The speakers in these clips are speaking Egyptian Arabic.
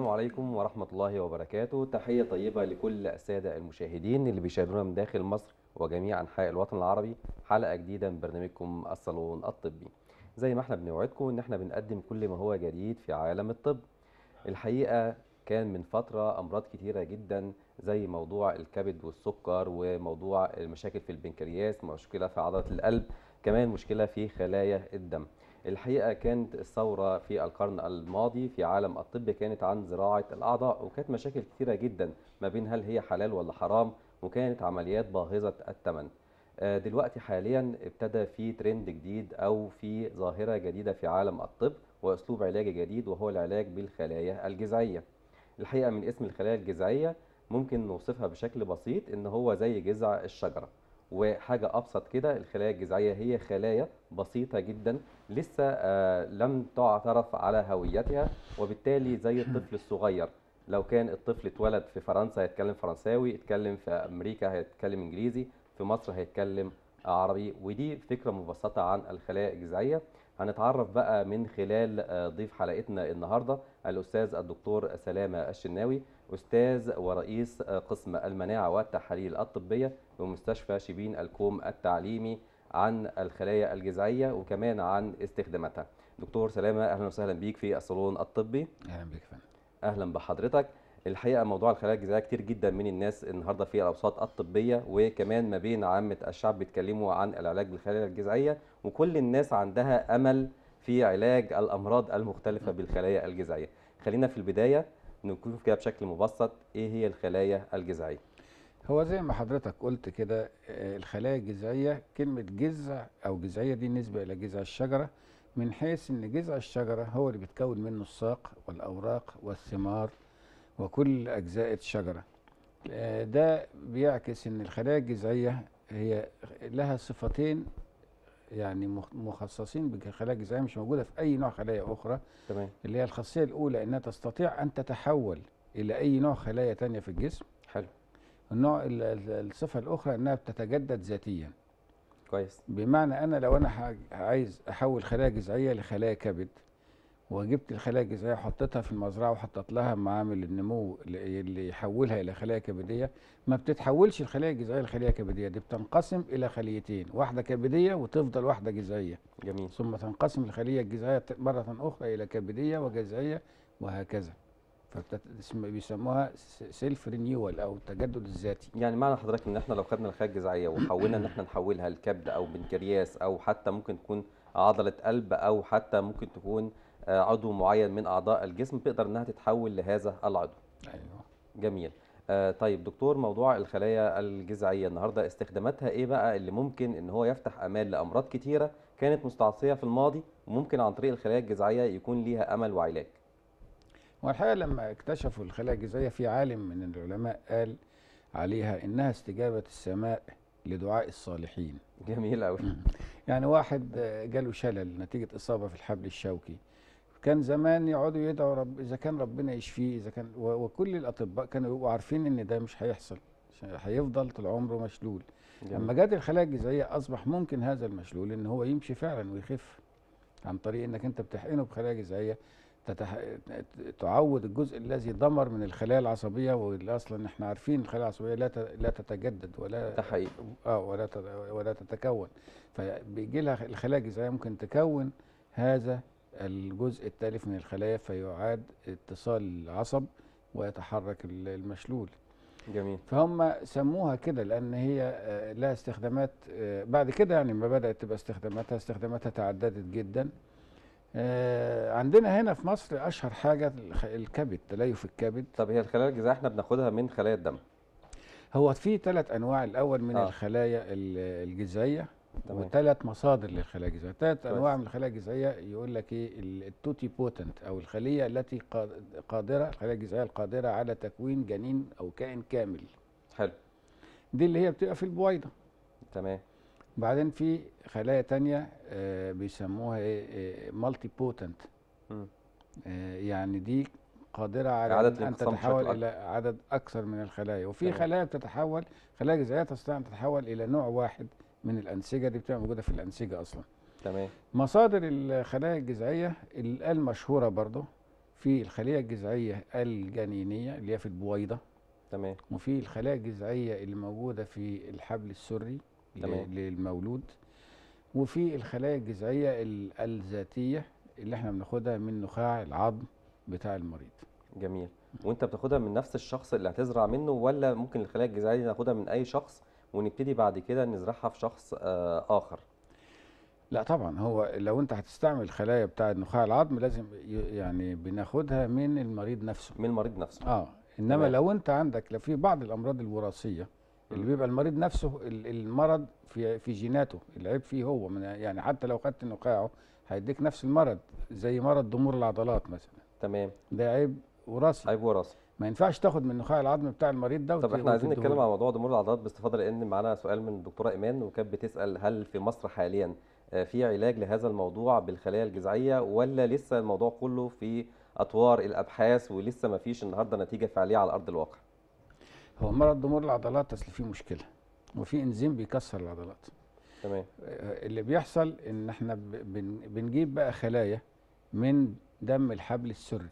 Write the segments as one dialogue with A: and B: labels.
A: السلام عليكم ورحمة الله وبركاته تحية طيبة لكل السادة المشاهدين اللي بيشاهدونا من داخل مصر وجميع أنحاء الوطن العربي حلقة جديدة من برنامجكم الصالون الطبي زي ما احنا بنوعدكم ان احنا بنقدم كل ما هو جديد في عالم الطب الحقيقة كان من فترة أمراض كتيرة جدا زي موضوع الكبد والسكر وموضوع المشاكل في البنكرياس مشكلة في عضلة القلب كمان مشكلة في خلايا الدم الحقيقة كانت الثورة في القرن الماضي في عالم الطب كانت عن زراعة الأعضاء وكانت مشاكل كتيرة جدا ما بين هل هي حلال ولا حرام وكانت عمليات باهظة الثمن آه، دلوقتي حاليا ابتدى في ترند جديد أو في ظاهرة جديدة في عالم الطب وأسلوب علاجي جديد وهو العلاج بالخلايا الجذعية الحقيقة من اسم الخلايا الجذعية ممكن نوصفها بشكل بسيط إن هو زي جذع الشجرة وحاجة أبسط كده الخلايا الجذعية هي خلايا بسيطة جدا لسه آه، لم تعترف على هويتها وبالتالي زي الطفل الصغير لو كان الطفل اتولد في فرنسا هيتكلم فرنساوي اتكلم في أمريكا هيتكلم إنجليزي في مصر هيتكلم عربي ودي فكرة مبسطة عن الخلايا الجذعية هنتعرف بقى من خلال آه، ضيف حلقتنا النهارده الأستاذ الدكتور سلامة الشناوي أستاذ ورئيس آه، قسم المناعة والتحاليل الطبية بمستشفى شبين الكوم التعليمي عن الخلايا الجذعية وكمان عن استخداماتها دكتور سلامة أهلا وسهلا بيك في الصالون الطبي
B: اهلا بك يا فندم
A: اهلا بحضرتك الحقيقه موضوع الخلايا الجذعيه كتير جدا من الناس النهارده في الاوساط الطبيه وكمان ما بين عامه الشعب بيتكلموا عن العلاج بالخلايا الجذعيه وكل الناس عندها امل في علاج الامراض المختلفه بالخلايا الجذعيه خلينا في البدايه نكون كده بشكل مبسط ايه هي الخلايا الجذعيه
B: هو زي ما حضرتك قلت كده آه، الخلايا الجذعيه كلمه جذع او جذعيه دي نسبه الى جذع الشجره من حيث ان جذع الشجره هو اللي بيتكون منه الساق والاوراق والثمار وكل اجزاء الشجره آه، ده بيعكس ان الخلايا الجذعيه هي لها صفتين يعني مخ- مخصصين بالخلايا الجذعيه مش موجوده في اي نوع خلايا اخرى
A: تمام
B: اللي هي الخاصيه الاولى انها تستطيع ان تتحول الى اي نوع خلايا تانية في الجسم
A: حلو
B: النوع ال- ال- الصفه الاخرى انها بتتجدد ذاتيا
A: كويس
B: بمعنى انا لو انا ح- عايز احول خلايا جذعيه لخلايا كبد وجبت الخلايا الجذعيه وحطيتها في المزرعه وحطيت لها معامل النمو اللي اللي يحولها الى خلايا كبديه ما بتتحولش الخلايا الجذعيه لخلايا كبديه دي بتنقسم الى خليتين واحده كبديه وتفضل واحده جذعيه
A: جميل
B: ثم تنقسم الخليه الجذعيه ت- مره اخرى الى كبديه وجذعيه وهكذا فبيسموها سيلف رينيوال او التجدد الذاتي
A: يعني معنى حضرتك ان احنا لو خدنا الخلايا الجذعيه وحولنا ان احنا نحولها لكبد او بنكرياس او حتى ممكن تكون عضله قلب او حتى ممكن تكون آه، عضو معين من اعضاء الجسم تقدر انها تتحول لهذا العضو
B: ايوه
A: جميل آه طيب دكتور موضوع الخلايا الجذعيه النهارده استخداماتها ايه بقى اللي ممكن ان هو يفتح امال لامراض كتيره كانت مستعصيه في الماضي وممكن عن طريق الخلايا الجذعيه يكون ليها امل وعلاج
B: والحقيقه لما اكتشفوا الخلايا الجذعيه في عالم من العلماء قال عليها انها استجابه السماء لدعاء الصالحين
A: جميل قوي
B: يعني واحد آه، جاله شلل نتيجه اصابه في الحبل الشوكي كان زمان يقعدوا يدعوا رب اذا كان ربنا يشفيه اذا كان و- وكل الاطباء كانوا يبقوا عارفين ان ده مش هيحصل عشان هيفضل طول عمره مشلول لما
A: جميل.
B: جت الخلايا الجذعيه اصبح ممكن هذا المشلول ان هو يمشي فعلا ويخف عن طريق انك انت بتحقنه بخلايا جذعيه تتح... تعوض الجزء الذي دمر من الخلايا العصبيه واللي اصلا احنا عارفين الخلايا العصبيه لا ت... لا تتجدد ولا
A: ده حقيقي
B: اه ولا ت... ولا تتكون فبيجي لها الخلايا الجذعيه ممكن تكون هذا الجزء التالف من الخلايا فيعاد اتصال العصب ويتحرك ال- المشلول
A: جميل
B: فهم سموها كده لان هي آه، لها استخدامات آه، بعد كده يعني ما بدات تبقى استخداماتها استخداماتها تعددت جدا آه، عندنا هنا في مصر اشهر حاجه الخ- الكبد تليف الكبد
A: طب هي الخلايا الجذعيه احنا بناخدها من خلايا الدم
B: هو في ثلاث انواع الاول من
A: آه.
B: آه. الخلايا ال- الجذعيه
A: تمام.
B: وثلاث مصادر للخلايا الجذعيه ثلاث
A: كويس.
B: انواع من الخلايا الجذعيه يقول لك ايه ال- التوتي بوتنت او الخليه التي قاد- قادره الخلايا الجذعيه القادره على تكوين جنين او كائن كامل
A: حلو
B: دي اللي هي بتبقى في البويضه
A: تمام
B: بعدين في خلايا تانية آه، بيسموها ايه مالتي بوتنت
A: مم.
B: يعني دي قادرة على
A: إعادة
B: أن- أن
A: الانقسام
B: تتحول
A: بشكل
B: إلى عدد أكثر من الخلايا وفي
A: تمام.
B: خلايا بتتحول خلايا جذعية تستطيع أن تتحول إلى نوع واحد من الأنسجة دي بتبقى موجودة في الأنسجة أصلا
A: تمام
B: مصادر الخلايا الجذعية ال- المشهورة برضو في الخليه الجذعيه الجنينيه اللي هي في البويضه
A: تمام
B: وفي الخلايا الجذعيه اللي موجوده في الحبل السري ل-
A: تمام.
B: للمولود وفي الخلايا الجذعيه ال- الذاتيه اللي احنا بناخدها من نخاع العظم بتاع المريض
A: جميل وانت بتاخدها من نفس الشخص اللي هتزرع منه ولا ممكن الخلايا الجذعيه دي ناخدها من اي شخص ونبتدي بعد كده نزرعها في شخص آه، اخر
B: لا طبعا هو لو انت هتستعمل الخلايا بتاعه نخاع العظم لازم ي- يعني بناخدها من المريض نفسه
A: من المريض نفسه
B: اه انما
A: تمام.
B: لو انت عندك لو في بعض الامراض الوراثيه اللي
A: مم.
B: بيبقى المريض نفسه ال- المرض في في جيناته العيب فيه هو من يعني حتى لو خدت نخاعه هيديك نفس المرض زي مرض ضمور العضلات مثلا
A: تمام
B: ده عيب وراثي
A: عيب وراثي
B: ما ينفعش تاخد من نخاع العظم بتاع المريض ده
A: طب
B: وت-
A: احنا عايزين
B: وتديهوله.
A: نتكلم عن موضوع ضمور العضلات باستفاضه لان معانا سؤال من الدكتوره ايمان وكانت بتسال هل في مصر حاليا آه، في علاج لهذا الموضوع بالخلايا الجذعيه ولا لسه الموضوع كله في اطوار الابحاث ولسه ما فيش النهارده نتيجه فعليه على ارض الواقع
B: هو مرض ضمور العضلات اصل فيه مشكله وفي انزيم بيكسر العضلات
A: تمام
B: آه، اللي بيحصل ان احنا ب- بن- بنجيب بقى خلايا من دم الحبل السري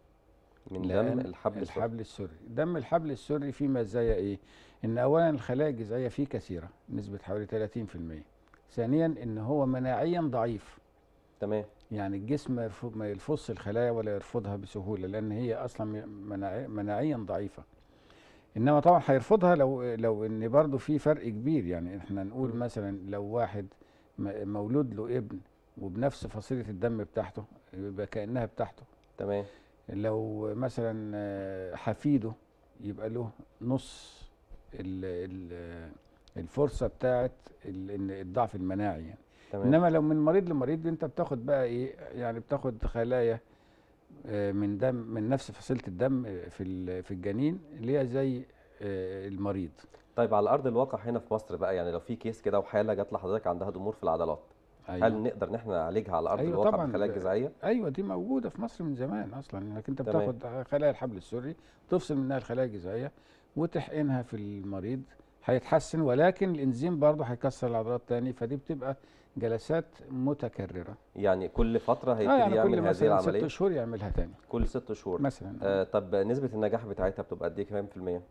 A: من
B: لأن
A: دم الحبل السري
B: الحبل السري دم الحبل السري فيه مزايا ايه ان اولا الخلايا الجذعيه فيه كثيره نسبه حوالي 30% ثانيا ان هو مناعيا ضعيف
A: تمام
B: يعني الجسم ما يرفض- ما يلفظش الخلايا ولا يرفضها بسهوله لان هي اصلا م- مناعي- مناعيا ضعيفه انما طبعا هيرفضها لو لو ان برضه في فرق كبير يعني احنا نقول
A: مم.
B: مثلا لو واحد م- مولود له ابن وبنفس فصيله الدم بتاعته يبقى كانها بتاعته
A: تمام
B: لو مثلا آه، حفيده يبقى له نص ال ال الفرصه بتاعت ال- إن الضعف المناعي يعني
A: تمام
B: انما لو من مريض لمريض انت بتاخد بقى ايه يعني بتاخد خلايا آه، من دم من نفس فصيله الدم آه، في ال- في الجنين اللي هي زي آه، المريض
A: طيب على ارض الواقع هنا في مصر بقى يعني لو في كيس كده وحاله جات لحضرتك عندها ضمور في العضلات هل نقدر ان احنا نعالجها على ارض
B: أيوة
A: الواقع
B: طبعاً.
A: بالخلايا الجذعيه
B: ايوه دي موجوده في مصر من زمان اصلا انك انت
A: تمام.
B: بتاخد خلايا الحبل السري تفصل منها الخلايا الجذعيه وتحقنها في المريض هيتحسن ولكن الانزيم برضه هيكسر العضلات تاني فدي بتبقى جلسات متكرره
A: يعني كل فتره
B: اه
A: هيبتدي
B: يعني
A: يعمل
B: كل
A: هذه
B: مثلا ست
A: العمليه
B: شهور يعملها تاني
A: كل ست شهور
B: مثلا
A: آه طب نسبه النجاح بتاعتها بتبقى قد ايه كام في الميه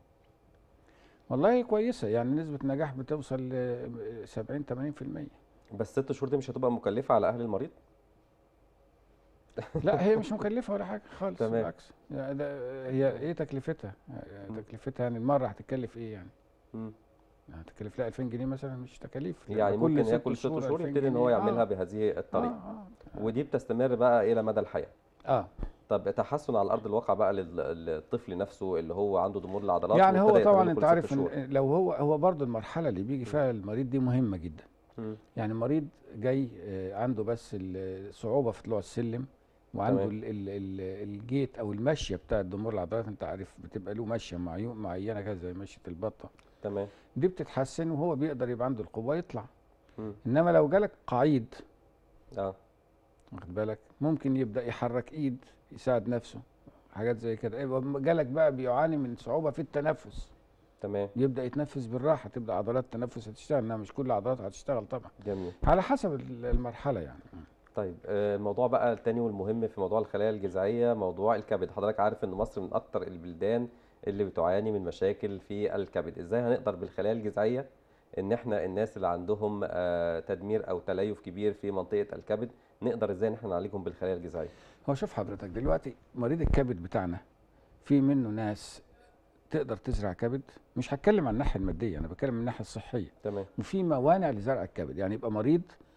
B: والله كويسه يعني نسبه نجاح بتوصل ل 70 80%
A: بس ست شهور دي مش هتبقى مكلفه على اهل المريض
B: لا هي مش مكلفه ولا حاجه خالص
A: تمام.
B: بالعكس يعني ده هي ايه تكلفتها
A: مم.
B: تكلفتها يعني المره هتكلف ايه يعني
A: مم.
B: هتكلف لها 2000 جنيه مثلا مش تكاليف
A: يعني
B: لما
A: ممكن هي كل ست شهور
B: 2000
A: يبتدي ان هو
B: جنيه.
A: يعملها
B: آه.
A: بهذه الطريقه
B: آه.
A: ودي بتستمر بقى الى مدى الحياه
B: اه, آه.
A: طب تحسن على ارض الواقع بقى لل- للطفل نفسه اللي هو عنده ضمور العضلات
B: يعني هو
A: وابتدى
B: طبعا
A: يتعمل
B: انت
A: كل ست
B: عارف
A: شهور.
B: إن لو هو هو برضه المرحله اللي بيجي فيها المريض دي مهمه جدا
A: مم.
B: يعني مريض جاي آه، عنده بس ال- صعوبه في طلوع السلم وعنده
A: تمام.
B: ال ال ال الجيت او المشيه بتاعه ضمور العضلات انت عارف بتبقى له مشيه معيو- معينه كده زي مشيه البطه
A: تمام
B: دي بتتحسن وهو بيقدر يبقى عنده القوه يطلع
A: مم.
B: انما لو جالك قعيد
A: اه
B: واخد بالك ممكن يبدا يحرك ايد يساعد نفسه حاجات زي كده يبقى جالك بقى بيعاني من صعوبه في التنفس
A: تمام
B: يبدا يتنفس بالراحه تبدا عضلات التنفس هتشتغل انما مش كل العضلات هتشتغل طبعا
A: جميل
B: على حسب ال- المرحله يعني
A: طيب آه، الموضوع بقى التاني والمهم في موضوع الخلايا الجذعيه موضوع الكبد حضرتك عارف ان مصر من اكتر البلدان اللي بتعاني من مشاكل في الكبد ازاي هنقدر بالخلايا الجذعيه ان احنا الناس اللي عندهم آه، تدمير او تليف كبير في منطقه الكبد نقدر ازاي ان احنا نعالجهم بالخلايا الجذعيه
B: هو شوف حضرتك دلوقتي مريض الكبد بتاعنا في منه ناس تقدر تزرع كبد مش هتكلم عن الناحيه الماديه انا بتكلم من الناحيه الصحيه
A: تمام
B: وفي موانع لزرع الكبد يعني يبقى مريض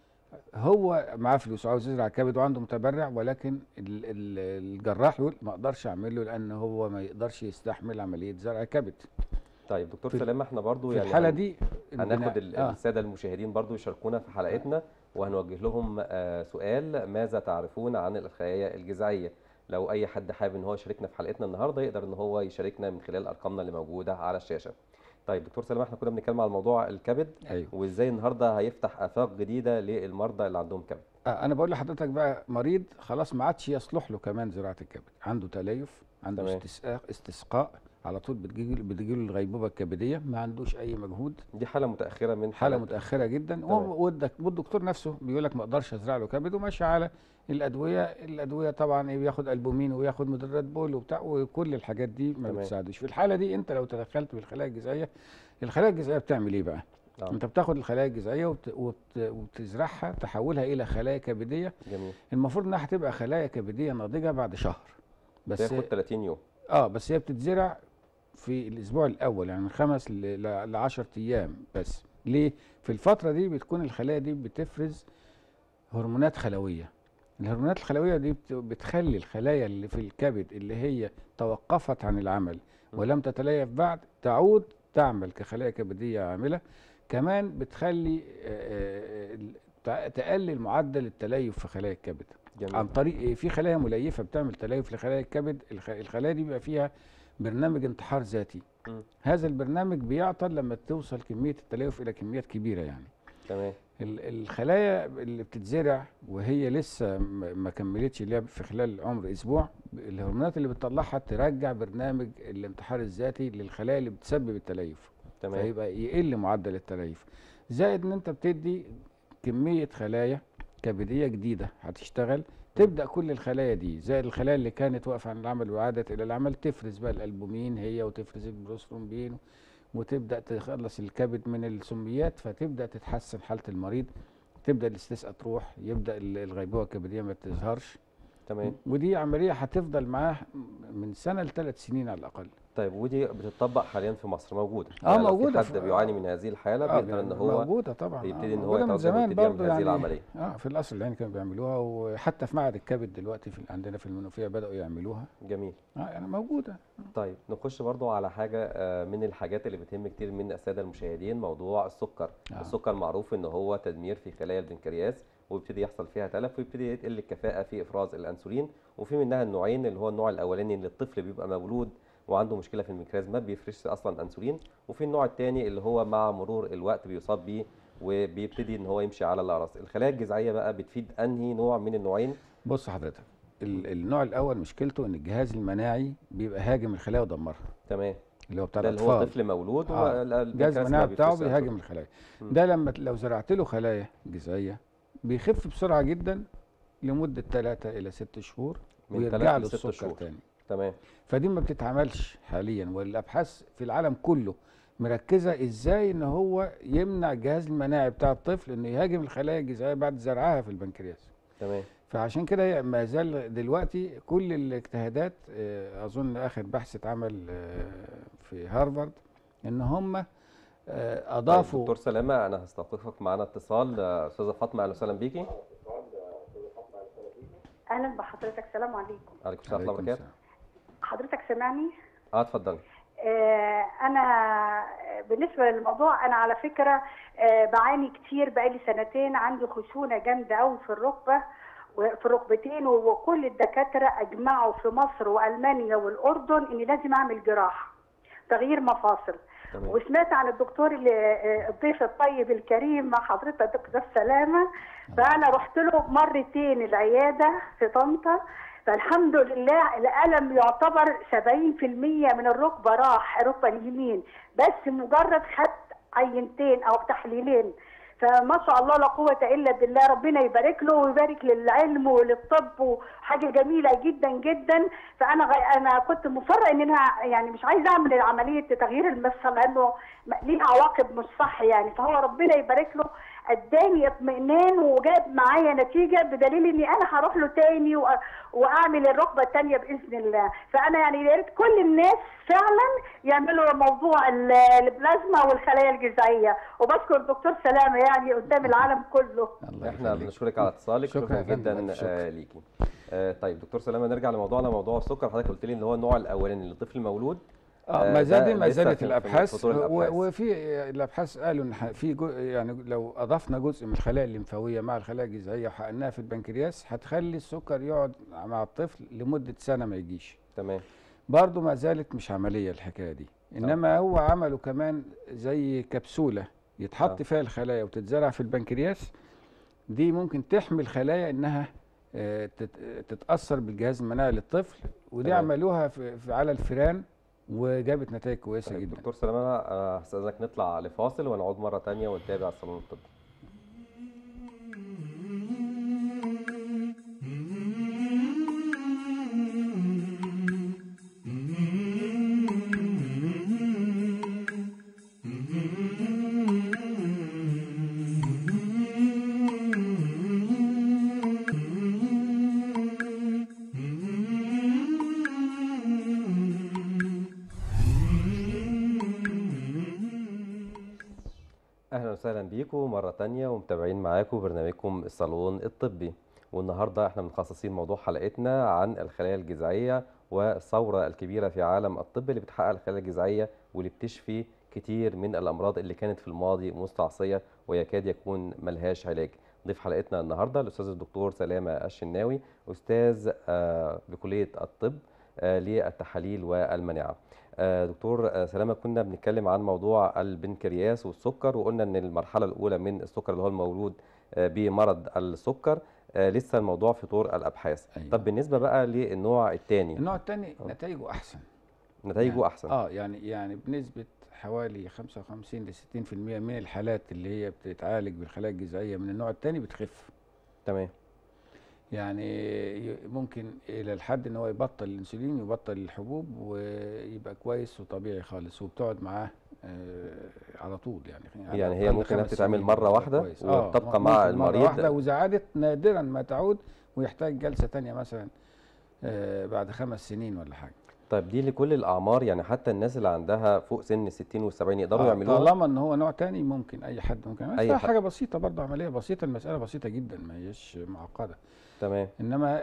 B: هو معاه فلوس وعاوز يزرع كبد وعنده متبرع ولكن ال- ال- الجراح يقول ما اقدرش اعمله لان هو ما يقدرش يستحمل عمليه زرع كبد
A: طيب دكتور
B: في-
A: سلام احنا برضو
B: في
A: يعني
B: الحاله
A: هن-
B: دي
A: هناخد
B: البناء-
A: ال-
B: آه.
A: الساده المشاهدين برضو يشاركونا في حلقتنا وهنوجه لهم آه، سؤال ماذا تعرفون عن الخلايا الجذعيه لو اي حد حابب ان هو يشاركنا في حلقتنا النهارده يقدر ان هو يشاركنا من خلال ارقامنا اللي موجوده على الشاشه طيب دكتور سلام احنا كنا بنتكلم على موضوع الكبد
B: ايوه
A: وازاي النهارده هيفتح افاق جديده للمرضى اللي عندهم كبد
B: آه انا بقول لحضرتك بقى مريض خلاص ما عادش يصلح له كمان زراعه الكبد عنده تليف عنده
A: تمام.
B: استسقاء استسقاء على طول بتجيله بتجيله الغيبوبه الكبديه ما عندوش اي مجهود
A: دي حاله متاخره من
B: حاله
A: حالات-
B: متاخره جدا
A: تمام.
B: وهو- والدك- والدكتور نفسه بيقول لك ما اقدرش ازرع له كبد وماشي على الادويه الادويه طبعا إيه بياخد البومين وياخد مدرات بول وبتاع وكل الحاجات دي ما
A: تمام.
B: بتساعدوش في الحاله دي انت لو تدخلت بالخلايا الجذعيه الخلايا الجذعيه بتعمل ايه بقى
A: آه.
B: انت بتاخد الخلايا الجذعيه وبت... وبت... وبتزرعها تحولها الى خلايا كبديه
A: جميل
B: المفروض انها هتبقى خلايا كبديه ناضجه بعد شهر بس
A: تاخد 30 يوم
B: اه بس هي بتتزرع في الاسبوع الاول يعني من خمس ل 10 ايام بس ليه في الفتره دي بتكون الخلايا دي بتفرز هرمونات خلويه الهرمونات الخلويه دي بت- بتخلي الخلايا اللي في الكبد اللي هي توقفت عن العمل
A: م.
B: ولم تتليف بعد تعود تعمل كخلايا كبديه عامله كمان بتخلي آه، آه، تع- تقلل معدل التليف في خلايا الكبد عن
A: جميل
B: طريق ايه في خلايا مليفه بتعمل تليف لخلايا الكبد الخ- الخلايا دي بيبقى فيها برنامج انتحار ذاتي
A: مم.
B: هذا البرنامج بيعطل لما توصل كميه التليف الى كميات كبيره يعني
A: تمام
B: ال- الخلايا اللي بتتزرع وهي لسه م- ما كملتش اللي هي في خلال عمر اسبوع ب- الهرمونات اللي بتطلعها ترجع برنامج الانتحار الذاتي للخلايا اللي بتسبب التليف
A: تمام
B: فيبقى يقل معدل التليف زائد ان انت بتدي كميه خلايا كبديه جديده هتشتغل تبدا كل الخلايا دي زائد الخلايا اللي كانت واقفه عن العمل وعادت الى العمل تفرز بقى الالبومين هي وتفرز البروسترومبين وتبدا تخلص الكبد من السميات فتبدا تتحسن حاله المريض تبدا الاستسقاء تروح يبدا ال- الغيبوبه الكبديه ما تظهرش
A: تمام
B: ودي عمليه هتفضل معاه من سنه لثلاث سنين على الاقل
A: طيب ودي بتطبق حاليا في مصر موجوده
B: آه،
A: يعني لو
B: موجودة
A: في
B: في-
A: حد بيعاني من هذه الحاله
B: آه،
A: بيقدر ان هو
B: موجوده طبعا
A: يبتدي
B: آه،
A: إن هو
B: موجودة من
A: يتوجه
B: زمان
A: ويبتدي يعمل
B: برضه
A: هذه
B: يعني
A: العملية.
B: اه في القصر العيني كانوا بيعملوها وحتى في معهد الكبد دلوقتي في عندنا في المنوفيه بداوا يعملوها
A: جميل
B: اه يعني موجوده
A: طيب نخش برضو على حاجة آه، من الحاجات اللي بتهم كتير من السادة المشاهدين موضوع السكر
B: آه.
A: السكر معروف ان هو تدمير في خلايا البنكرياس ويبتدي يحصل فيها تلف ويبتدي يقل الكفاءة في افراز الانسولين وفي منها النوعين اللي هو النوع الاولاني اللي الطفل بيبقى مولود وعنده مشكلة في البنكرياس ما بيفرزش اصلا انسولين وفي النوع الثاني اللي هو مع مرور الوقت بيصاب بيه وبيبتدي ان هو يمشي على الاقراص الخلايا الجذعية بقى بتفيد انهي نوع من النوعين
B: بص حضرتك ال- النوع الاول مشكلته ان الجهاز المناعي بيبقى هاجم الخلايا ويدمرها
A: تمام
B: اللي هو بتاع
A: ده اللي هو
B: الاطفال
A: طفل مولود
B: آه. الجهاز
A: والبنكرياس ما
B: المناعي بتاعه
A: بيفرزش
B: بيهاجم
A: أنسولين.
B: الخلايا
A: مم.
B: ده لما ت- لو زرعت له خلايا جذعيه بيخف بسرعه جدا لمده 3 الى 6 شهور
A: من
B: ويرجع
A: تلاتة
B: له
A: لست
B: السكر
A: شهور.
B: تاني
A: تمام
B: فدي ما بتتعملش حاليا والابحاث في العالم كله مركزه ازاي ان هو يمنع الجهاز المناعي بتاع الطفل انه يهاجم الخلايا الجذعيه بعد زرعها في البنكرياس
A: تمام
B: فعشان كده هي ما زال دلوقتي كل الاجتهادات آه، اظن اخر بحث اتعمل آه، في هارفارد ان هم آه،
A: طيب
B: اضافوا
A: دكتور سلامة أنا هستوقفك معانا اتصال آه، أستاذة فاطمة أهلا وسهلا بيكي
C: اهلا بحضرتك السلام عليكم
A: عليكم السلام ورحمة الله
B: عليكم
A: وبركاته
B: السلام.
C: حضرتك سامعني
A: أه اتفضلي
C: آه انا بالنسبه للموضوع انا على فكره آه بعاني كتير بقالي سنتين عندي خشونه جامده قوي في الركبه وفي الركبتين وكل الدكاتره اجمعوا في مصر والمانيا والاردن اني لازم اعمل جراحه تغيير مفاصل
A: تمام
C: وسمعت عن الدكتور اللي آه، الضيف الطيب الكريم مع حضرتك دكتور سلامه فانا رحت له مرتين العياده في طنطا فالحمد لله الالم يعتبر 70% من الركبه راح الركبه اليمين بس مجرد خدت عينتين او تحليلين فما شاء الله لا قوة إلا بالله ربنا يبارك له ويبارك للعلم وللطب وحاجة جميلة جدا جدا فأنا غ... أنا كنت مصرة إن أنا يعني مش عايزة أعمل عملية تغيير المفصل لأنه م- ليها عواقب مش صح يعني فهو ربنا يبارك له اداني اطمئنان وجاب معايا نتيجه بدليل اني انا هروح له تاني وأ- واعمل الركبه الثانيه باذن الله فانا يعني يا ريت كل الناس فعلا يعملوا موضوع ال- البلازما والخلايا الجذعيه وبشكر الدكتور سلامه يعني قدام العالم كله
B: الله
A: احنا
B: يخليك.
A: بنشكرك على اتصالك
B: شكرا
A: شكرا
B: يا فندم،
A: جدا
B: ألف شكر.
A: آه، ليكي آه، طيب دكتور سلامة نرجع لموضوعنا موضوع السكر حضرتك قلت لي ان هو النوع الاولاني اللي الطفل مولود
B: اه
A: آه،
B: ما زال
A: ده
B: دي ما
A: لسه
B: زالت
A: في- في
B: الابحاث
A: فطور
B: و-
A: الأبحاث.
B: وفي الابحاث قالوا ان ح- في جو يعني لو اضفنا جزء من الخلايا الليمفاويه مع الخلايا الجذعيه وحقناها في البنكرياس هتخلي السكر يقعد مع الطفل لمده سنه ما يجيش
A: تمام
B: برضه ما زالت مش عمليه الحكايه دي انما هو عملوا كمان زي كبسوله يتحط
A: آه.
B: فيها الخلايا وتتزرع في البنكرياس دي ممكن تحمي الخلايا انها آه، تت- تتاثر بالجهاز المناعي للطفل ودي
A: تمام.
B: عملوها في في- على الفئران وجابت نتائج كويسه
A: طيب
B: جدا
A: دكتور سلامه آه، هستأذنك نطلع لفاصل ونعود مره تانية ونتابع الصالون الطبي اهلا وسهلا بيكم مره تانية ومتابعين معاكم برنامجكم الصالون الطبي والنهارده احنا مخصصين موضوع حلقتنا عن الخلايا الجذعيه والثوره الكبيره في عالم الطب اللي بتحقق الخلايا الجذعيه واللي بتشفي كتير من الامراض اللي كانت في الماضي مستعصيه ويكاد يكون ملهاش علاج ضيف حلقتنا النهارده الاستاذ الدكتور سلامه الشناوي استاذ آه، بكليه الطب آه، للتحاليل والمناعه آه، دكتور آه، سلامة كنا بنتكلم عن موضوع البنكرياس والسكر وقلنا ان المرحلة الأولى من السكر اللي هو المولود آه، بمرض السكر آه، لسه الموضوع في طور الأبحاث
B: أيوة.
A: طب بالنسبة بقى للنوع الثاني
B: النوع الثاني
A: آه.
B: نتائجه احسن
A: نتائجه
B: يعني
A: أحسن
B: اه يعني يعني بنسبه حوالي 55 ل 60% من الحالات اللي هي بتتعالج بالخلايا الجذعيه من النوع الثاني بتخف
A: تمام
B: يعني ي- ممكن الى الحد ان هو يبطل الانسولين يبطل الحبوب ويبقى كويس وطبيعي خالص وبتقعد معاه آه على طول يعني على
A: يعني هي
B: الأقل
A: ممكن إنها
B: خمس
A: تتعمل
B: سنين
A: مرة
B: يبقى
A: واحدة
B: كويس.
A: وتبقى
B: ممكن
A: مع
B: مرة
A: المريض.
B: واحدة وإذا عادت نادرا ما تعود ويحتاج جلسة تانية مثلا آه بعد خمس سنين ولا حاجة
A: طيب دي لكل الأعمار يعني حتى الناس اللي عندها فوق سن 60 و70 يقدروا
B: آه،
A: يعملوها
B: طالما ان هو نوع تاني ممكن اي حد ممكن يعمل
A: أي
B: فيها
A: حد.
B: حاجه بسيطه برضه عمليه بسيطه المساله بسيطه جدا ما هيش معقده
A: تمام
B: انما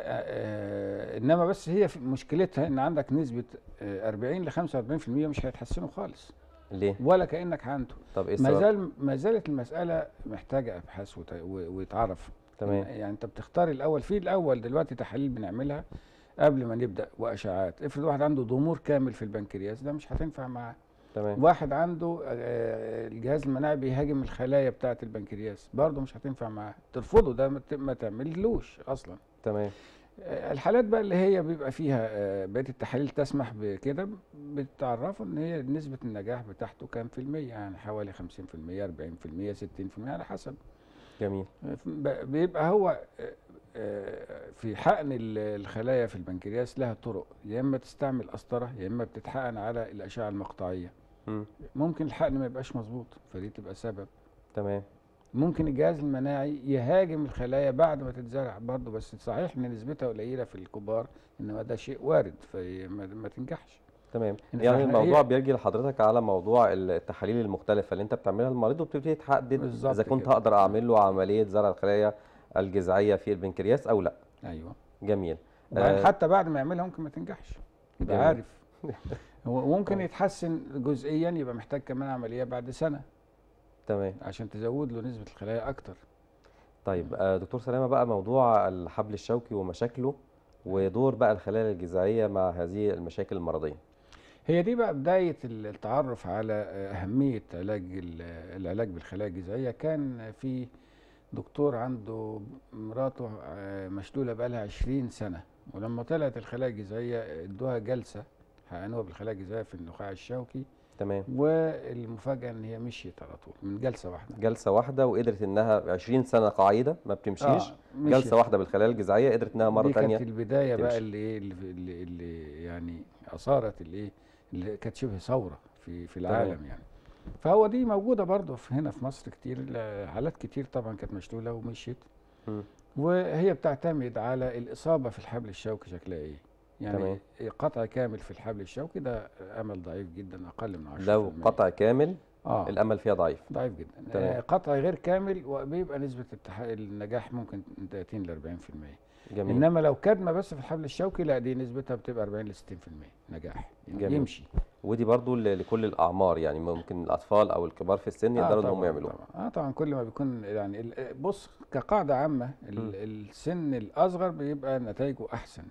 B: آه انما بس هي في مشكلتها ان عندك نسبه آه 40 ل 45% مش هيتحسنوا خالص
A: ليه
B: ولا كانك عنده
A: طب ايه
B: ما
A: السبب
B: زال ما زالت المساله محتاجه ابحاث وت- و- ويتعرف
A: تمام
B: يعني انت بتختار الاول في الاول دلوقتي تحاليل بنعملها قبل ما نبدا واشعاعات افرض واحد عنده ضمور كامل في البنكرياس ده مش هتنفع معاه
A: تمام
B: واحد عنده آه، الجهاز المناعي بيهاجم الخلايا بتاعه البنكرياس برضه مش هتنفع معاه ترفضه ده ما ت- ما تعملوش اصلا
A: تمام
B: آه، الحالات بقى اللي هي بيبقى فيها آه، بقيه التحاليل تسمح بكده بتعرفوا ان هي نسبه النجاح بتاعته كام في المية يعني حوالي 50% 40% 60% على حسب
A: جميل
B: ب- بيبقى هو آه، آه، في حقن ال- الخلايا في البنكرياس لها طرق يا اما تستعمل قسطره يا اما بتتحقن على الاشعه المقطعيه
A: مم.
B: ممكن الحقن ما يبقاش مظبوط فدي تبقى سبب
A: تمام
B: ممكن الجهاز المناعي يهاجم الخلايا بعد ما تتزرع برضه بس صحيح ان نسبتها قليله في الكبار انما ده شيء وارد فما ما تنجحش
A: تمام
B: إن
A: يعني
B: فإحنا
A: الموضوع
B: إيه؟
A: بيرجع لحضرتك على موضوع التحاليل المختلفة اللي انت بتعملها للمريض وبتبتدي تحدد
B: بالظبط
A: اذا كنت
B: كده.
A: هقدر اعمل له عملية زرع الخلايا الجذعية في البنكرياس او لا
B: ايوه
A: جميل
B: وبعدين
A: آه،
B: حتى بعد ما يعملها ممكن ما تنجحش يبقى
A: جميل.
B: عارف هو ممكن
A: آه.
B: يتحسن جزئيا يبقى محتاج كمان عمليه بعد سنه
A: تمام
B: عشان تزود له نسبه الخلايا اكتر
A: طيب آه، دكتور سلامة بقى موضوع الحبل الشوكي ومشاكله ودور بقى الخلايا الجذعية مع هذه المشاكل المرضية
B: هي دي بقى بدايه التعرف على اهميه علاج ال- العلاج بالخلايا الجذعيه كان في دكتور عنده مراته آه، مشلوله بقى لها 20 سنه ولما طلعت الخلايا الجذعيه ادوها جلسه حقنوها بالخلايا الجذعيه في النخاع الشوكي
A: تمام
B: والمفاجاه ان هي مشيت على طول من جلسه واحده
A: جلسة واحدة وقدرت انها 20 سنة قاعدة ما بتمشيش
B: آه، مشيت.
A: جلسة واحدة بالخلايا الجذعية قدرت انها مرة
B: دي
A: تانية
B: كانت البدايه
A: تمشي.
B: بقى اللي ايه اللي, اللي, اللي يعني اثارت الايه اللي كانت شبه ثوره في في
A: تمام.
B: العالم يعني فهو دي موجوده برضه في هنا في مصر كتير ال- حالات كتير طبعا كانت مشلوله ومشيت
A: مم.
B: وهي بتعتمد على الاصابه في الحبل الشوكي شكلها ايه يعني
A: تمام.
B: قطع كامل في الحبل الشوكي ده امل ضعيف جدا اقل من 10%
A: لو قطع كامل
B: اه
A: الامل فيها ضعيف
B: ضعيف جدا
A: تمام.
B: آه قطع غير كامل وبيبقى نسبه التح... النجاح ممكن من 30 ل 40%
A: جميل
B: انما لو كدمه بس في الحبل الشوكي لا دي نسبتها بتبقى 40 ل 60% نجاح يعني
A: جميل.
B: يمشي
A: ودي برضو ل- لكل الاعمار يعني ممكن الاطفال او الكبار في السن يقدروا ان هم
B: طبعاً،
A: يعملوها
B: طبعا اه طبعا كل ما بيكون يعني ال- بص كقاعده عامه
A: مم.
B: ال- السن الاصغر بيبقى نتائجه احسن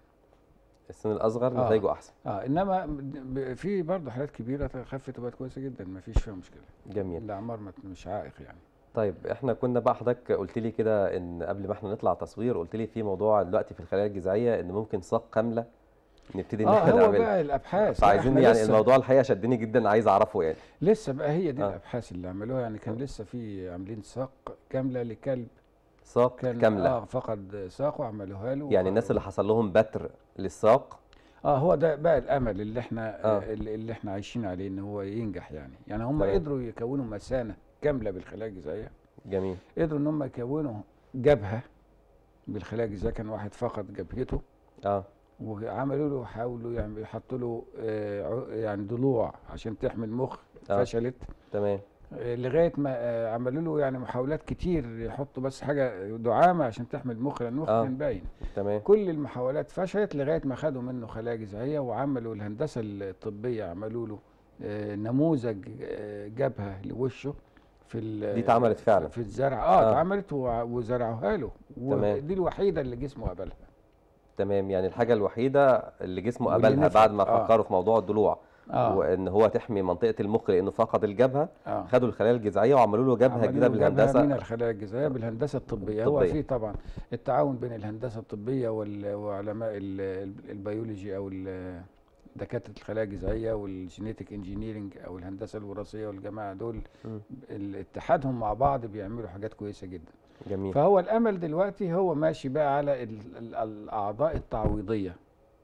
A: السن الاصغر
B: آه.
A: نتائجه احسن
B: اه انما ب- في برضه حالات كبيره خفت وبقت كويسه جدا ما فيش فيها مشكله
A: جميل
B: الاعمار ما- مش عائق يعني
A: طيب احنا كنا بقى حضرتك قلت لي كده ان قبل ما احنا نطلع تصوير قلت لي في موضوع دلوقتي في الخلايا الجذعيه ان ممكن ساق كامله نبتدي ان
B: اه
A: احنا
B: هو
A: نعملها
B: بقى الابحاث لا،
A: فعايزين
B: احنا
A: يعني
B: لسه
A: الموضوع الحقيقه شدني جدا عايز اعرفه يعني
B: لسه بقى هي دي
A: آه.
B: الابحاث اللي عملوها يعني كان لسه في عاملين ساق كامله لكلب
A: ساق
B: كان
A: كامله
B: اه فقد ساقه عملوها له
A: يعني الناس اللي حصل لهم بتر للساق
B: اه هو ده بقى الامل اللي احنا
A: آه.
B: آه. اللي اللي احنا عايشين عليه ان هو ينجح يعني يعني هم
A: تمام.
B: قدروا يكونوا مثانه كامله بالخلايا الجذعيه
A: جميل
B: قدروا ان هم يكونوا جبهه بالخلايا الجذعيه كان واحد فقد جبهته
A: اه
B: وعملوا له حاولوا يعني يحطوا له آه عو- يعني ضلوع عشان تحمي المخ
A: آه.
B: فشلت
A: تمام
B: آه، لغايه ما آه، عملوا له يعني محاولات كتير يحطوا بس حاجه دعامه عشان تحمي المخ لان المخ
A: آه.
B: كان باين
A: تمام
B: كل المحاولات فشلت لغايه ما خدوا منه خلايا جذعيه وعملوا الهندسه الطبيه عملوا له آه، نموذج آه، جبهه لوشه في ال-
A: دي اتعملت فعلا.
B: في الزرع اه
A: آه.
B: اتعملت وع- وزرعوها له
A: تمام.
B: ودي الوحيده اللي جسمه قبلها
A: تمام يعني الحاجه الوحيده اللي جسمه
B: واللي
A: قبلها
B: نفعت.
A: بعد ما
B: آه.
A: فكروا في موضوع الضلوع
B: اه
A: وان هو تحمي منطقه المخ لانه فقد الجبهه
B: اه
A: خدوا الخلايا الجذعيه وعملوا له جبهه
B: عملوا
A: جديده
B: له جبهة
A: بالهندسه
B: من الخلايا الجذعيه بالهندسه الطبيه هو
A: الطبية.
B: في طبعا التعاون بين الهندسه الطبيه وال- وعلماء ال- ال- البيولوجي او ال- دكاتره الخلايا الجذعيه والجينيتك انجينيرنج او الهندسه الوراثيه والجماعه دول
A: مم.
B: ال- اتحادهم مع بعض بيعملوا حاجات كويسه جدا
A: جميل
B: فهو الامل دلوقتي هو ماشي بقى على ال- ال- الاعضاء التعويضيه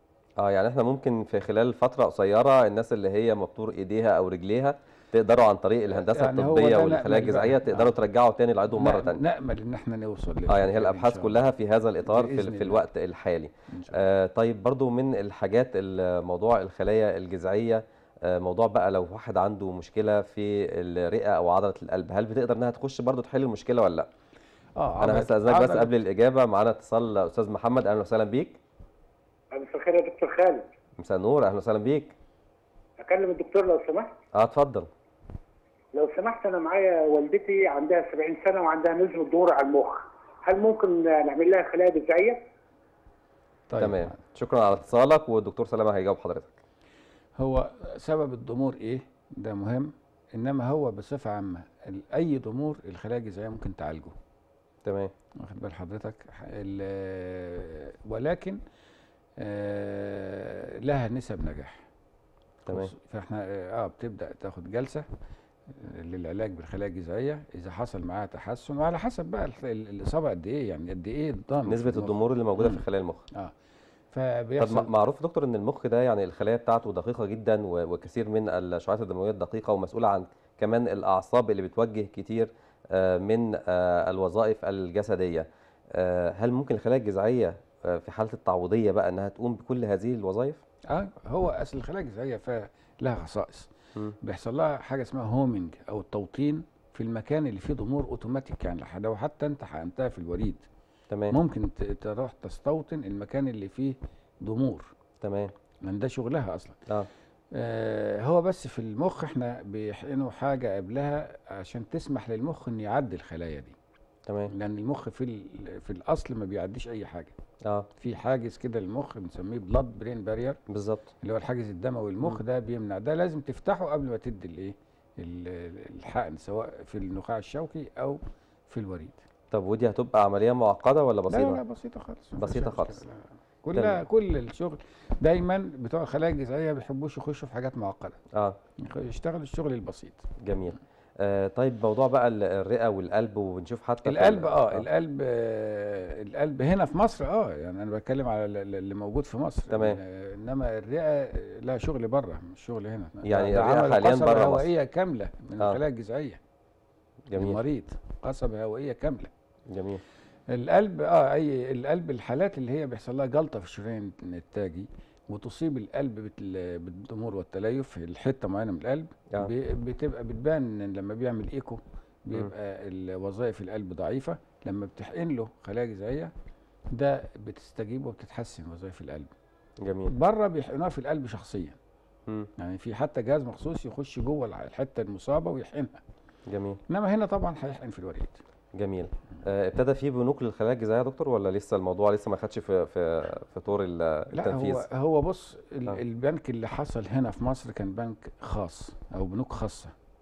A: اه يعني احنا ممكن في خلال فتره قصيره الناس اللي هي مبتور ايديها او رجليها تقدروا عن طريق الهندسه
B: يعني هو
A: الطبيه
B: ده
A: والخلايا
B: نأمل
A: الجذعيه
B: بقى.
A: تقدروا
B: آه.
A: ترجعوا تاني لعضو مره
B: نأ-
A: تانية
B: نامل ان احنا نوصل
A: اه يعني هي
B: لكده إن
A: الابحاث
B: شاء
A: كلها في هذا الاطار في,
B: بإذن
A: ال- في
B: الله.
A: الوقت الحالي
B: الله. إن شاء الله.
A: آه طيب برضو من الحاجات ال- موضوع الخلايا الجذعيه آه موضوع بقى لو واحد عنده مشكله في الرئه او عضله القلب هل بتقدر انها تخش برضو تحل المشكله ولا لا
B: اه
A: انا
B: عضلة-
A: هستاذنك بس
B: عضلة-
A: قبل الاجابه معانا اتصال استاذ محمد اهلا وسهلا بيك
D: مساء الخير يا دكتور خالد
A: مساء النور اهلا وسهلا بيك
D: اكلم الدكتور لو سمحت
A: اه اتفضل
D: لو سمحت انا معايا والدتي عندها 70 سنه وعندها نزل دور على المخ هل ممكن نعمل لها خلايا جذعيه
B: طيب.
A: تمام شكرا على اتصالك والدكتور سلامه هيجاوب حضرتك
B: هو سبب الضمور ايه ده مهم انما هو بصفه عامه ال- اي ضمور الخلايا الجذعيه ممكن تعالجه
A: تمام
B: واخد بال حضرتك ال- ولكن آه، لها نسب نجاح
A: تمام
B: خص- فاحنا اه بتبدا تاخد جلسه آه، للعلاج بالخلايا الجذعيه اذا حصل معاها تحسن وعلى حسب بقى الخ- ال- الاصابه قد ايه يعني قد ايه الضامن
A: نسبه الضمور اللي موجوده في
B: مم.
A: خلايا المخ
B: اه
A: طب
B: فبيحصل
A: ما- معروف يا دكتور ان المخ ده يعني الخلايا بتاعته دقيقه جدا و- وكثير من الشعيرات الدمويه الدقيقه ومسؤوله عن كمان الاعصاب اللي بتوجه كتير آه، من آه، الوظائف الجسديه آه، هل ممكن الخلايا الجذعيه آه، في حاله التعويضيه بقى انها تقوم بكل هذه الوظائف
B: اه هو اصل الخلايا الجذعيه فيها لها خصائص
A: مم.
B: بيحصل لها حاجه اسمها هومنج او التوطين في المكان اللي فيه ضمور اوتوماتيك يعني لح- لو حتى انت حقنتها في الوريد
A: تمام
B: ممكن ت- تروح تستوطن المكان اللي فيه ضمور
A: تمام
B: لان ده شغلها اصلا
A: اه
B: آه هو بس في المخ احنا بيحقنوا حاجه قبلها عشان تسمح للمخ ان يعدي الخلايا دي
A: تمام
B: لان المخ في ال- في الاصل ما بيعديش اي حاجه
A: اه
B: في حاجز كده للمخ بنسميه بلاد برين بارير
A: بالظبط
B: اللي هو الحاجز الدموي المخ
A: مم.
B: ده بيمنع ده لازم تفتحه قبل ما تدي الايه ال- الحقن سواء في النخاع الشوكي او في الوريد
A: طب ودي هتبقى عمليه معقده ولا
B: لا
A: بسيطه
B: لا بسيطه خالص ما
A: بسيطة
B: فيهاش
A: خالص.
B: مشكلة، لا. كلها كل الشغل دايما بتوع الخلايا الجذعيه ما بيحبوش يخشوا في حاجات معقده
A: اه
B: يخ- يشتغلوا الشغل البسيط
A: جميل آه طيب موضوع بقى ال- الرئه والقلب وبنشوف حتى في
B: القلب
A: ال-
B: اه القلب آه القلب هنا في مصر اه يعني انا بتكلم على ال- ال- اللي موجود في مصر
A: تمام.
B: آه انما الرئه لها شغل بره مش شغل هنا ده-
A: يعني
B: ده
A: الرئة
B: عملوا
A: حالياً
B: قصبة
A: بره مصر.
B: هوائيه كامله من
A: آه.
B: الخلايا الجذعيه
A: جميل
B: المريض قصبة هوائيه كامله
A: جميل
B: القلب اه اي القلب الحالات اللي هي بيحصل لها جلطه في الشريان التاجي وتصيب القلب بال- بالضمور والتليف في الحته معينه من القلب
A: آه.
B: بي- بتبقى بتبان إن لما بيعمل ايكو بيبقى ال- وظائف القلب ضعيفه لما بتحقن له خلايا جذعيه ده بتستجيب وبتتحسن وظائف القلب
A: جميل
B: بره بيحقنوها في القلب شخصيا
A: مم.
B: يعني في حتى جهاز مخصوص يخش جوه الع- الحته المصابه ويحقنها
A: جميل
B: انما هنا طبعا هيحقن في الوريد
A: جميل آه، ابتدى في بنوك للخلايا الجذعيه يا دكتور ولا لسه الموضوع لسه ما خدش في في في طور ال-
B: لا
A: التنفيذ
B: هو هو بص ال-
A: آه.
B: البنك اللي حصل هنا في مصر كان بنك خاص او بنوك خاصه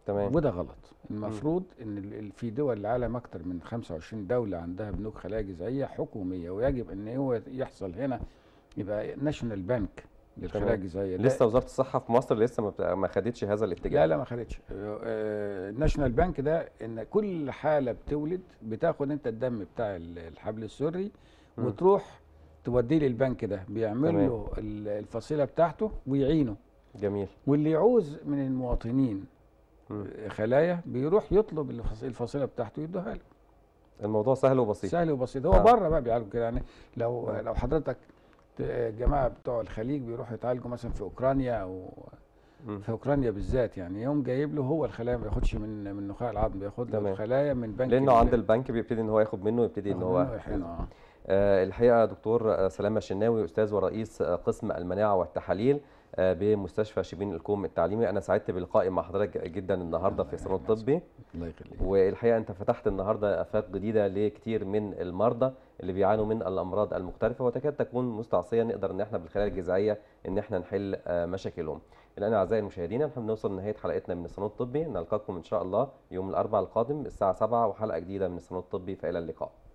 A: تمام
B: وده غلط المفروض ان ال- ال- في دول العالم اكتر من 25 دوله عندها بنوك خلايا جذعيه حكوميه ويجب ان هو يحصل هنا يبقى ناشونال بانك للخلايا
A: تمام.
B: الجذعيه لا-
A: لسه وزاره الصحه في مصر لسه ما بت- ما خدتش هذا الاتجاه
B: لا لا ما خدتش الناشونال بانك ده ان كل حاله بتولد بتاخد انت الدم بتاع ال- الحبل السري
A: مم.
B: وتروح توديه للبنك ده بيعمل
A: تمام.
B: له ال- الفصيله بتاعته ويعينه
A: جميل
B: واللي يعوز من المواطنين
A: مم.
B: خلايا بيروح يطلب الفص- الفصيله بتاعته يدوها له
A: الموضوع سهل وبسيط
B: سهل وبسيط هو
A: آه.
B: بره بقى بيعالجوا كده يعني لو
A: آه.
B: لو حضرتك ت- الجماعه بتوع الخليج بيروحوا يتعالجوا مثلا في اوكرانيا او
A: مم.
B: في اوكرانيا بالذات يعني يوم جايب له هو الخلايا ما بياخدش من من نخاع العظم بياخد له
A: تمام.
B: الخلايا من بنك
A: لانه
B: ال-
A: عند البنك بيبتدي ان هو ياخد منه ويبتدي ان
B: ياخد
A: هو
B: منه ويحقنه، آه.
A: آه، الحقيقه دكتور آه، سلامه الشناوي استاذ ورئيس آه، قسم المناعه والتحاليل آه، بمستشفى شبين الكوم التعليمي انا سعدت بلقائي مع حضرتك جدا النهارده في الصالون الطبي
B: الله يخليك
A: والحقيقه انت فتحت النهارده افاق جديده لكتير من المرضى اللي بيعانوا من الامراض المختلفه وتكاد تكون مستعصيه نقدر ان احنا بالخلايا الجذعيه ان احنا نحل آه، مشاكلهم. الان اعزائي المشاهدين احنا بنوصل لنهايه حلقتنا من الصالون الطبي نلقاكم ان شاء الله يوم الاربعاء القادم الساعه 7 وحلقه جديده من الصالون الطبي فالى اللقاء.